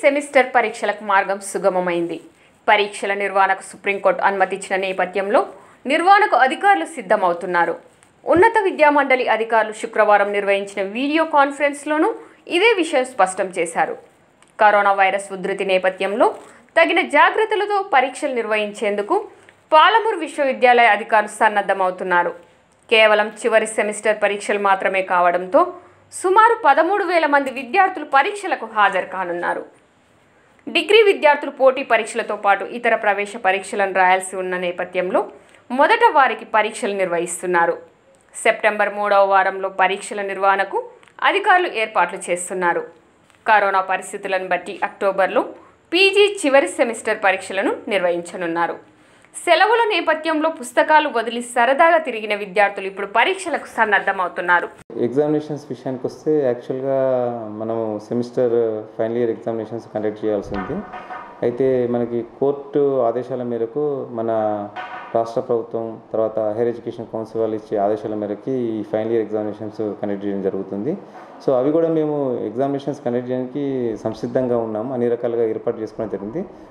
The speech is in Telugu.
సెమిస్టర్ పరీక్షలకు మార్గం సుగమమైంది పరీక్షల నిర్వహణకు సుప్రీంకోర్టు అనుమతించిన నేపథ్యంలో నిర్వహణకు అధికారులు సిద్ధమవుతున్నారు ఉన్నత విద్యామండలి అధికారులు శుక్రవారం నిర్వహించిన వీడియో కాన్ఫరెన్స్లోనూ ఇదే విషయం స్పష్టం చేశారు కరోనా వైరస్ ఉధృతి నేపథ్యంలో తగిన జాగ్రత్తలతో పరీక్షలు నిర్వహించేందుకు పాలమూరు విశ్వవిద్యాలయ అధికారులు సన్నద్ధమవుతున్నారు కేవలం చివరి సెమిస్టర్ పరీక్షలు మాత్రమే కావడంతో సుమారు పదమూడు వేల మంది విద్యార్థులు పరీక్షలకు హాజరు కానున్నారు డిగ్రీ విద్యార్థులు పోటీ పరీక్షలతో పాటు ఇతర ప్రవేశ పరీక్షలను రాయాల్సి ఉన్న నేపథ్యంలో మొదట వారికి పరీక్షలు నిర్వహిస్తున్నారు సెప్టెంబర్ మూడవ వారంలో పరీక్షల నిర్వహణకు అధికారులు ఏర్పాట్లు చేస్తున్నారు కరోనా పరిస్థితులను బట్టి అక్టోబర్లో పీజీ చివరి సెమిస్టర్ పరీక్షలను నిర్వహించనున్నారు సెలవుల నేపథ్యంలో పుస్తకాలు వదిలి సరదాగా తిరిగిన విద్యార్థులు ఇప్పుడు పరీక్షలకు సన్నద్ధమవుతున్నారు ఎగ్జామినేషన్స్ విషయానికి వస్తే యాక్చువల్గా మనము semester final year examinations conduct చేయాల్సి ఉంది అయితే మనకి కోర్టు ఆదేశాల మేరకు మన రాష్ట్ర ప్రభుత్వం తర్వాత హైయర్ ఎడ్యుకేషన్ కౌన్సిల్ వాళ్ళు ఇచ్చే ఆదేశాల మేరకు ఈ ఫైనల్ ఇయర్ ఎగ్జామినేషన్స్ కండక్ట్ చేయడం జరుగుతుంది సో అవి కూడా మేము ఎగ్జామినేషన్స్ కండక్ట్ చేయడానికి సంసిద్ధంగా ఉన్నాము అన్ని రకాలుగా ఏర్పాటు చేసుకోవడం జరిగింది